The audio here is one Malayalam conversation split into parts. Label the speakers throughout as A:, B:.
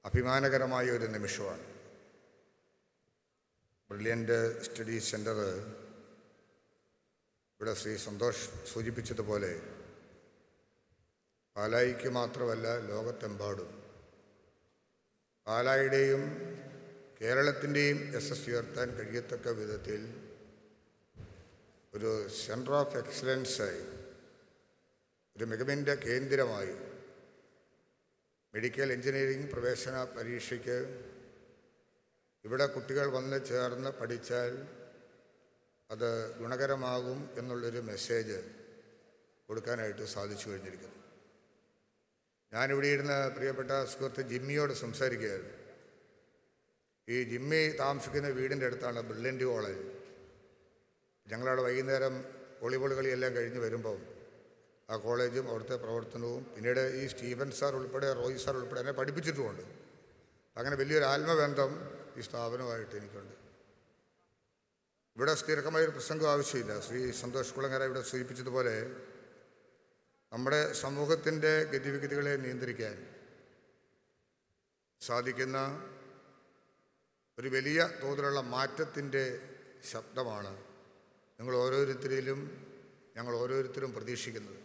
A: അഭിമാനകരമായ ഒരു നിമിഷമാണ് ബ്രില്യൻ്റ് സ്റ്റഡി സെൻറ്റർ ഇവിടെ ശ്രീ സന്തോഷ് സൂചിപ്പിച്ചതുപോലെ പാലായിക്ക് മാത്രമല്ല ലോകത്തെമ്പാടും പാലായുടെയും കേരളത്തിൻ്റെയും യശസ് ഉയർത്താൻ കഴിയത്തക്ക വിധത്തിൽ ഒരു സെൻറ്റർ ഓഫ് എക്സലൻസായി ഒരു മികവിൻ്റെ കേന്ദ്രമായി മെഡിക്കൽ എഞ്ചിനീയറിംഗ് പ്രവേശന പരീക്ഷയ്ക്ക് ഇവിടെ കുട്ടികൾ വന്ന് ചേർന്ന് പഠിച്ചാൽ അത് ഗുണകരമാകും എന്നുള്ളൊരു മെസ്സേജ് കൊടുക്കാനായിട്ട് സാധിച്ചു കഴിഞ്ഞിരിക്കുന്നു ഞാനിവിടെ ഇരുന്ന് പ്രിയപ്പെട്ട സുഹൃത്ത് ജിമ്മിയോട് സംസാരിക്കുകയായിരുന്നു ഈ ജിമ്മി താമസിക്കുന്ന വീടിൻ്റെ അടുത്താണ് ബ്രില്യൻ്റ് കോളേജ് ഞങ്ങളവിടെ വൈകുന്നേരം വോളിബോൾ കളിയെല്ലാം കഴിഞ്ഞ് വരുമ്പം ആ കോളേജും അവിടുത്തെ പ്രവർത്തനവും പിന്നീട് ഈ സ്റ്റീഫൻ സാർ ഉൾപ്പെടെ റോയ് സാർ ഉൾപ്പെടെ എന്നെ പഠിപ്പിച്ചിട്ടുമുണ്ട് അങ്ങനെ വലിയൊരു ആത്മബന്ധം ഈ സ്ഥാപനവുമായിട്ട് എനിക്കുണ്ട് ഇവിടെ സ്ഥിരമായൊരു പ്രസംഗം ആവശ്യമില്ല ശ്രീ സന്തോഷ് കുളങ്ങര ഇവിടെ സൂചിപ്പിച്ചതുപോലെ നമ്മുടെ സമൂഹത്തിൻ്റെ ഗതിവിഗതികളെ നിയന്ത്രിക്കാൻ സാധിക്കുന്ന ഒരു വലിയ തോതിലുള്ള മാറ്റത്തിൻ്റെ ശബ്ദമാണ് നിങ്ങൾ ഓരോരുത്തരിലും ഞങ്ങൾ ഓരോരുത്തരും പ്രതീക്ഷിക്കുന്നത്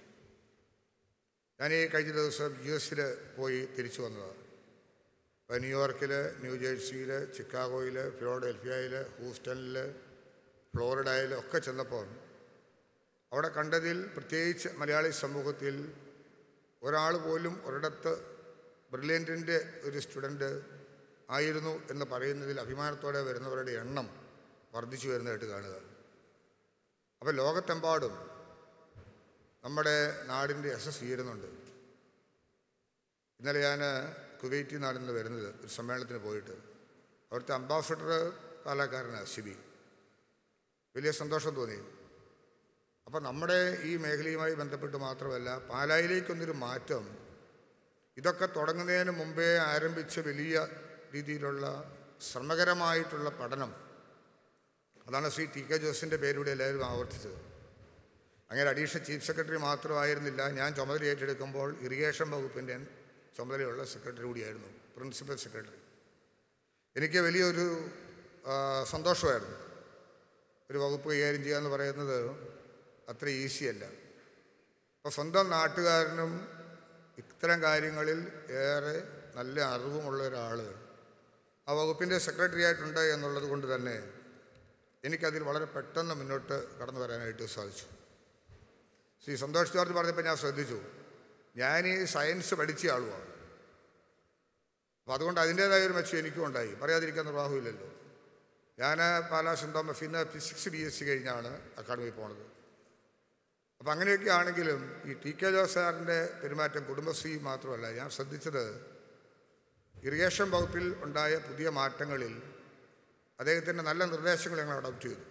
A: ഞാൻ ഈ കഴിഞ്ഞ ദിവസം യു എസിൽ പോയി തിരിച്ചു വന്നതാണ് അപ്പോൾ ന്യൂയോർക്കിൽ ന്യൂജേഴ്സിയിൽ ചിക്കാഗോയിൽ ഫിലോഡൽഫിയയിൽ ഹൂസ്റ്റണിൽ ഫ്ലോറിഡയിൽ ഒക്കെ ചെന്നപ്പോൾ അവിടെ കണ്ടതിൽ പ്രത്യേകിച്ച് മലയാളി സമൂഹത്തിൽ ഒരാൾ പോലും ഒരിടത്ത് ബ്രില്യൻറ്റിൻ്റെ ഒരു സ്റ്റുഡൻറ്റ് ആയിരുന്നു എന്ന് പറയുന്നതിൽ അഭിമാനത്തോടെ വരുന്നവരുടെ എണ്ണം വർദ്ധിച്ചു വരുന്നതായിട്ട് കാണുക അപ്പോൾ ലോകത്തെമ്പാടും നമ്മുടെ നാടിൻ്റെ യശസ് ഉയരുന്നുണ്ട് ഇന്നലെ ഞാൻ കുവൈറ്റിൽ നിന്നാണ് ഇന്ന് വരുന്നത് ഒരു സമ്മേളനത്തിന് പോയിട്ട് അവിടുത്തെ അംബാസഡർ പാലക്കാരനാണ് ശിബി വലിയ സന്തോഷം തോന്നി അപ്പം നമ്മുടെ ഈ മേഖലയുമായി ബന്ധപ്പെട്ട് മാത്രമല്ല പാലായിലേക്കൊന്നൊരു മാറ്റം ഇതൊക്കെ തുടങ്ങുന്നതിന് മുമ്പേ ആരംഭിച്ച വലിയ രീതിയിലുള്ള ശ്രമകരമായിട്ടുള്ള പഠനം അതാണ് ശ്രീ ടി കെ ജോസിൻ്റെ പേരിലൂടെ എല്ലാവരും ആവർത്തിച്ചത് അങ്ങനെ അഡീഷണൽ ചീഫ് സെക്രട്ടറി മാത്രമായിരുന്നില്ല ഞാൻ ചുമതല ഏറ്റെടുക്കുമ്പോൾ ഇറിഗേഷൻ വകുപ്പിൻ്റെ ചുമതലയുള്ള സെക്രട്ടറി കൂടിയായിരുന്നു പ്രിൻസിപ്പൽ സെക്രട്ടറി എനിക്ക് വലിയൊരു ആ, സന്തോഷമായിരുന്നു ഒരു വകുപ്പ് കൈകാര്യം ചെയ്യുക എന്ന് പറയുന്നത് അത്ര ഈസിയല്ല അപ്പോൾ സ്വന്തം നാട്ടുകാരനും ഇത്തരം കാര്യങ്ങളിൽ ഏറെ നല്ല അറിവുമുള്ള ഒരാൾ ആ വകുപ്പിൻ്റെ സെക്രട്ടറി ആയിട്ടുണ്ട് എന്നുള്ളത് കൊണ്ട് തന്നെ എനിക്കതിൽ വളരെ പെട്ടെന്ന് മുന്നോട്ട് കടന്നു വരാനായിട്ട് സാധിച്ചു ശ്രീ സന്തോഷ് ജോർജ് പറഞ്ഞപ്പോൾ ഞാൻ ശ്രദ്ധിച്ചു ഞാൻ ഈ സയൻസ് പഠിച്ച ആളുമാണ് അപ്പോൾ അതുകൊണ്ട് അതിൻ്റേതായ ഒരു മെച്ചം എനിക്കും ഉണ്ടായി പറയാതിരിക്കാൻ നിർവാഹമില്ലല്ലോ ഞാൻ പാലാ സെൻറ് തോമസ് ഇന്ന് ഫിസിക്സ് ബി എസ് സി കഴിഞ്ഞാണ് അക്കാഡമിയിൽ പോണത് അപ്പം അങ്ങനെയൊക്കെ ആണെങ്കിലും ഈ ടി കെ ജോസ് സാറിൻ്റെ പെരുമാറ്റം കുടുംബശ്രീ മാത്രമല്ല ഞാൻ ശ്രദ്ധിച്ചത് ഇറിഗേഷൻ വകുപ്പിൽ ഉണ്ടായ പുതിയ മാറ്റങ്ങളിൽ അദ്ദേഹത്തിൻ്റെ നല്ല നിർദ്ദേശങ്ങൾ ഞങ്ങൾ അഡോപ്റ്റ് ചെയ്തു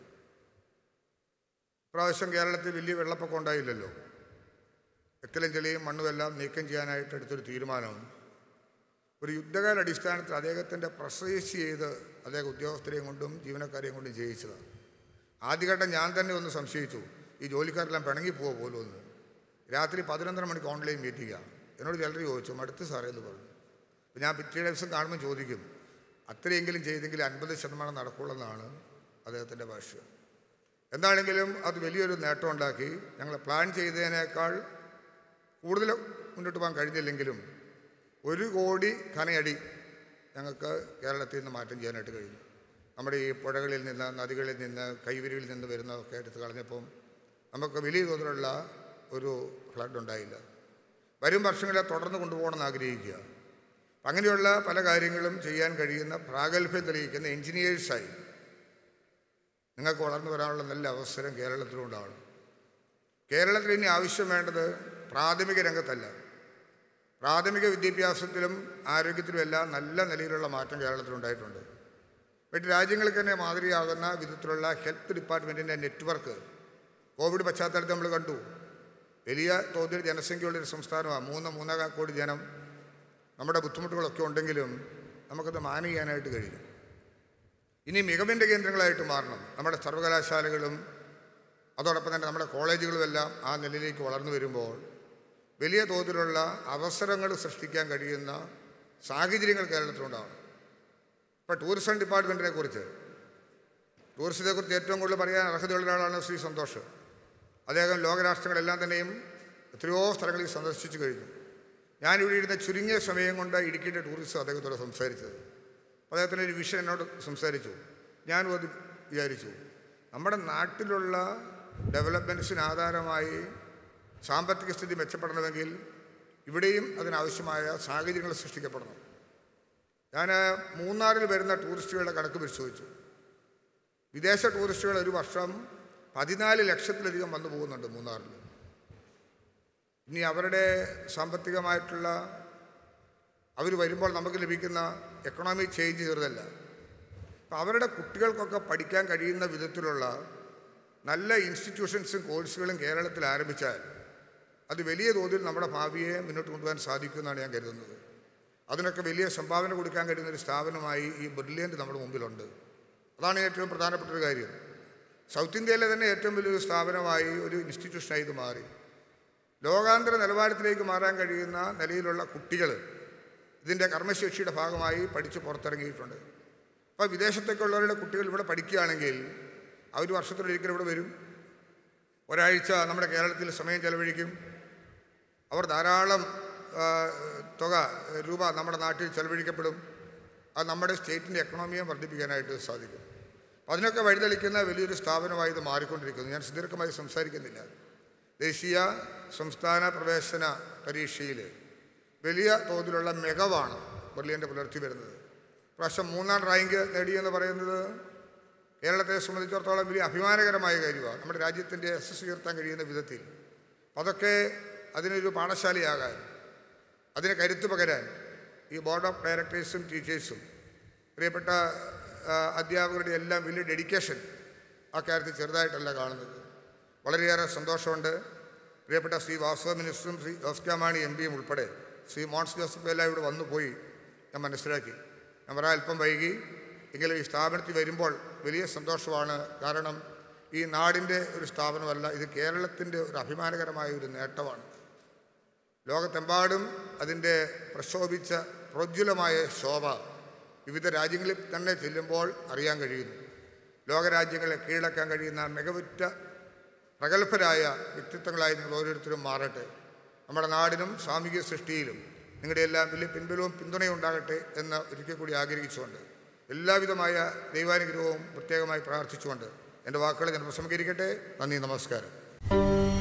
A: ഇപ്രാവശ്യം കേരളത്തിൽ വലിയ വെള്ളപ്പൊക്കം ഉണ്ടായില്ലല്ലോ എക്കലും ചെളിയും മണ്ണുമെല്ലാം നീക്കം ചെയ്യാനായിട്ട് എടുത്തൊരു തീരുമാനം ഒരു യുദ്ധകാല അടിസ്ഥാനത്തിൽ അദ്ദേഹത്തിൻ്റെ പ്രസൈസ് ചെയ്ത് അദ്ദേഹം ഉദ്യോഗസ്ഥരെയും കൊണ്ടും ജീവനക്കാരെയും കൊണ്ടും ചെയ്യിച്ചതാണ് ആദ്യഘട്ടം ഞാൻ തന്നെ ഒന്ന് സംശയിച്ചു ഈ ജോലിക്കാരെല്ലാം പിണങ്ങി പോവുക പോലും ഒന്ന് രാത്രി പതിനൊന്നര മണിക്ക് ഓൺലൈൻ മീറ്റിംഗാണ് എന്നോട് ചിലർ ചോദിച്ചു മടുത്ത് സാറേ എന്ന് പറഞ്ഞു അപ്പോൾ ഞാൻ പിറ്റേ ദിവസം കാണുമ്പോൾ ചോദിക്കും അത്രയെങ്കിലും ചെയ്തെങ്കിൽ അൻപത് ശതമാനം നടക്കുള്ളെന്നാണ് അദ്ദേഹത്തിൻ്റെ ഭാഷ്യം എന്താണെങ്കിലും അത് വലിയൊരു നേട്ടം ഉണ്ടാക്കി ഞങ്ങൾ പ്ലാൻ ചെയ്തതിനേക്കാൾ കൂടുതൽ മുന്നോട്ട് പോകാൻ കഴിഞ്ഞില്ലെങ്കിലും ഒരു കോടി ഖനയടി ഞങ്ങൾക്ക് കേരളത്തിൽ നിന്ന് മാറ്റം ചെയ്യാനായിട്ട് കഴിഞ്ഞു നമ്മുടെ ഈ പുഴകളിൽ നിന്ന് നദികളിൽ നിന്ന് കൈവരിയിൽ നിന്ന് വരുന്നതൊക്കെ എടുത്ത് കളഞ്ഞപ്പം നമുക്ക് വലിയ തോതിലുള്ള ഒരു ഫ്ലഡ് ഉണ്ടായില്ല വരും വർഷങ്ങളെ തുടർന്ന് കൊണ്ടുപോകണമെന്ന് ആഗ്രഹിക്കുക അങ്ങനെയുള്ള പല കാര്യങ്ങളും ചെയ്യാൻ കഴിയുന്ന പ്രാഗൽഭ്യം തെളിയിക്കുന്ന എൻജിനീയേഴ്സായി നിങ്ങൾക്ക് വളർന്നു വരാനുള്ള നല്ല അവസരം കേരളത്തിലുണ്ടാവണം കേരളത്തിൽ ഇനി ആവശ്യം വേണ്ടത് പ്രാഥമിക രംഗത്തല്ല പ്രാഥമിക വിദ്യാഭ്യാസത്തിലും ആരോഗ്യത്തിലുമെല്ലാം നല്ല നിലയിലുള്ള മാറ്റം കേരളത്തിലുണ്ടായിട്ടുണ്ട് മറ്റ് രാജ്യങ്ങൾക്ക് തന്നെ മാതൃകയാകുന്ന വിധത്തിലുള്ള ഹെൽത്ത് ഡിപ്പാർട്ട്മെൻറ്റിൻ്റെ നെറ്റ്വർക്ക് കോവിഡ് പശ്ചാത്തലത്തിൽ നമ്മൾ കണ്ടു വലിയ തോതിൽ ജനസംഖ്യയുള്ളൊരു സംസ്ഥാനമാണ് മൂന്ന് മൂന്നര കോടി ജനം നമ്മുടെ ബുദ്ധിമുട്ടുകളൊക്കെ ഉണ്ടെങ്കിലും നമുക്കത് മാനേജ് ചെയ്യാനായിട്ട് കഴിയും ഇനി മികവിൻ്റെ കേന്ദ്രങ്ങളായിട്ട് മാറണം നമ്മുടെ സർവകലാശാലകളും അതോടൊപ്പം തന്നെ നമ്മുടെ കോളേജുകളുമെല്ലാം ആ നിലയിലേക്ക് വളർന്നു വരുമ്പോൾ വലിയ തോതിലുള്ള അവസരങ്ങൾ സൃഷ്ടിക്കാൻ കഴിയുന്ന സാഹചര്യങ്ങൾ കേരളത്തിലുണ്ടാവണം ഇപ്പോൾ ടൂറിസം ഡിപ്പാർട്ട്മെൻറ്റിനെ കുറിച്ച് ടൂറിസത്തെക്കുറിച്ച് ഏറ്റവും കൂടുതൽ പറയാൻ അർഹതയുള്ള ഒരാളാണ് ശ്രീ സന്തോഷ് അദ്ദേഹം ലോകരാഷ്ട്രങ്ങളെല്ലാം തന്നെയും എത്രയോ സ്ഥലങ്ങളിൽ സന്ദർശിച്ചു കഴിഞ്ഞു ഞാനിവിടെ ഇരുന്ന ചുരുങ്ങിയ സമയം കൊണ്ട് ഇടുക്കിയുടെ ടൂറിസം അദ്ദേഹത്തോട് സംസാരിച്ചത് അദ്ദേഹത്തിൻ്റെ ഒരു വിഷയം എന്നോട് സംസാരിച്ചു ഞാനും അത് വിചാരിച്ചു നമ്മുടെ നാട്ടിലുള്ള ഡെവലപ്മെൻറ്റ്സിന് ആധാരമായി സാമ്പത്തിക സ്ഥിതി മെച്ചപ്പെടണമെങ്കിൽ ഇവിടെയും അതിനാവശ്യമായ സാഹചര്യങ്ങൾ സൃഷ്ടിക്കപ്പെടണം ഞാൻ മൂന്നാറിൽ വരുന്ന ടൂറിസ്റ്റുകളുടെ കണക്ക് പരിശോധിച്ചു വിദേശ ടൂറിസ്റ്റുകൾ ഒരു വർഷം പതിനാല് ലക്ഷത്തിലധികം വന്നു പോകുന്നുണ്ട് മൂന്നാറിൽ ഇനി അവരുടെ സാമ്പത്തികമായിട്ടുള്ള അവർ വരുമ്പോൾ നമുക്ക് ലഭിക്കുന്ന എക്കണോമിക് ചേഞ്ച് ചെറുതല്ല അപ്പം അവരുടെ കുട്ടികൾക്കൊക്കെ പഠിക്കാൻ കഴിയുന്ന വിധത്തിലുള്ള നല്ല ഇൻസ്റ്റിറ്റ്യൂഷൻസും കോഴ്സുകളും കേരളത്തിൽ ആരംഭിച്ചാൽ അത് വലിയ തോതിൽ നമ്മുടെ ഭാവിയെ മുന്നോട്ട് കൊണ്ടുപോകാൻ സാധിക്കുമെന്നാണ് ഞാൻ കരുതുന്നത് അതിനൊക്കെ വലിയ സംഭാവന കൊടുക്കാൻ കഴിയുന്ന ഒരു സ്ഥാപനമായി ഈ ബ്രില്യൻ്റ് നമ്മുടെ മുമ്പിലുണ്ട് അതാണ് ഏറ്റവും പ്രധാനപ്പെട്ട ഒരു കാര്യം സൗത്ത് ഇന്ത്യയിലെ തന്നെ ഏറ്റവും വലിയൊരു സ്ഥാപനമായി ഒരു ഇൻസ്റ്റിറ്റ്യൂഷനായി ഇത് മാറി ലോകാന്തര നിലവാരത്തിലേക്ക് മാറാൻ കഴിയുന്ന നിലയിലുള്ള കുട്ടികൾ ഇതിൻ്റെ കർമ്മശേഷിയുടെ ഭാഗമായി പഠിച്ച് പുറത്തിറങ്ങിയിട്ടുണ്ട് അപ്പോൾ വിദേശത്തൊക്കെ ഉള്ളവരുടെ കുട്ടികൾ ഇവിടെ പഠിക്കുകയാണെങ്കിൽ അവർ വർഷത്തിലൊരിക്കൽ ഇവിടെ വരും ഒരാഴ്ച നമ്മുടെ കേരളത്തിൽ സമയം ചെലവഴിക്കും അവർ ധാരാളം ആ, തുക രൂപ നമ്മുടെ നാട്ടിൽ ചെലവഴിക്കപ്പെടും അത് നമ്മുടെ സ്റ്റേറ്റിൻ്റെ എക്കണോമിയെ വർദ്ധിപ്പിക്കാനായിട്ട് സാധിക്കും അപ്പോൾ അതിനൊക്കെ വഴിതെളിക്കുന്ന വലിയൊരു സ്ഥാപനമായി ഇത് മാറിക്കൊണ്ടിരിക്കുന്നു ഞാൻ സുദീർഘമായി സംസാരിക്കുന്നില്ല ദേശീയ സംസ്ഥാന പ്രവേശന പരീക്ഷയിൽ വലിയ തോതിലുള്ള മികവാണ് ബർലിയൻ്റെ പുലർത്തി വരുന്നത് പ്രാവശ്യം മൂന്നാം റാങ്ക് നേടിയെന്ന് പറയുന്നത് കേരളത്തെ സംബന്ധിച്ചിടത്തോളം വലിയ അഭിമാനകരമായ കാര്യമാണ് നമ്മുടെ രാജ്യത്തിൻ്റെ യശസ് ഉയർത്താൻ കഴിയുന്ന വിധത്തിൽ അതൊക്കെ അതിനൊരു പാഠശാലയാകാൻ അതിന് കരുത്തു പകരാൻ ഈ ബോർഡ് ഓഫ് ഡയറക്ടേഴ്സും ടീച്ചേഴ്സും പ്രിയപ്പെട്ട ആ, അധ്യാപകരുടെ എല്ലാം വലിയ ഡെഡിക്കേഷൻ ആ കാര്യത്തിൽ ചെറുതായിട്ടല്ല കാണുന്നത് വളരെയേറെ സന്തോഷമുണ്ട് പ്രിയപ്പെട്ട ശ്രീ വാസവ മിനിസ്റ്ററും ശ്രീ ജോസ് കെ മാണി എം പിയും ഉൾപ്പെടെ ശ്രീ മോൺസ് ജോസഫ് എല്ലാം ഇവിടെ വന്നു പോയി ഞാൻ മനസ്സിലാക്കി ഞാൻ പറയാൻ അല്പം വൈകി എങ്കിലും ഈ സ്ഥാപനത്തിൽ വരുമ്പോൾ വലിയ സന്തോഷമാണ് കാരണം ഈ നാടിൻ്റെ ഒരു സ്ഥാപനമല്ല ഇത് കേരളത്തിൻ്റെ ഒരു അഭിമാനകരമായ ഒരു നേട്ടമാണ് ലോകത്തെമ്പാടും അതിൻ്റെ പ്രക്ഷോഭിച്ച പ്രോജ്വലമായ ശോഭ വിവിധ രാജ്യങ്ങളിൽ തന്നെ ചെല്ലുമ്പോൾ അറിയാൻ കഴിയുന്നു ലോകരാജ്യങ്ങളെ കീഴടക്കാൻ കഴിയുന്ന മികവുറ്റ പ്രഗത്ഭരായ വ്യക്തിത്വങ്ങളായി നിങ്ങൾ ഓരോരുത്തരും മാറട്ടെ നമ്മുടെ നാടിനും സാമൂഹിക സൃഷ്ടിയിലും നിങ്ങളുടെ എല്ലാം വലിയ പിൻബലവും പിന്തുണയും ഉണ്ടാകട്ടെ എന്ന് ഒരിക്കൽ കൂടി ആഗ്രഹിച്ചുകൊണ്ട് എല്ലാവിധമായ ദൈവാനുഗ്രഹവും പ്രത്യേകമായി പ്രാർത്ഥിച്ചുകൊണ്ട് എൻ്റെ വാക്കുകളെ ഞാൻ ഉപസംഹരിക്കട്ടെ നന്ദി നമസ്കാരം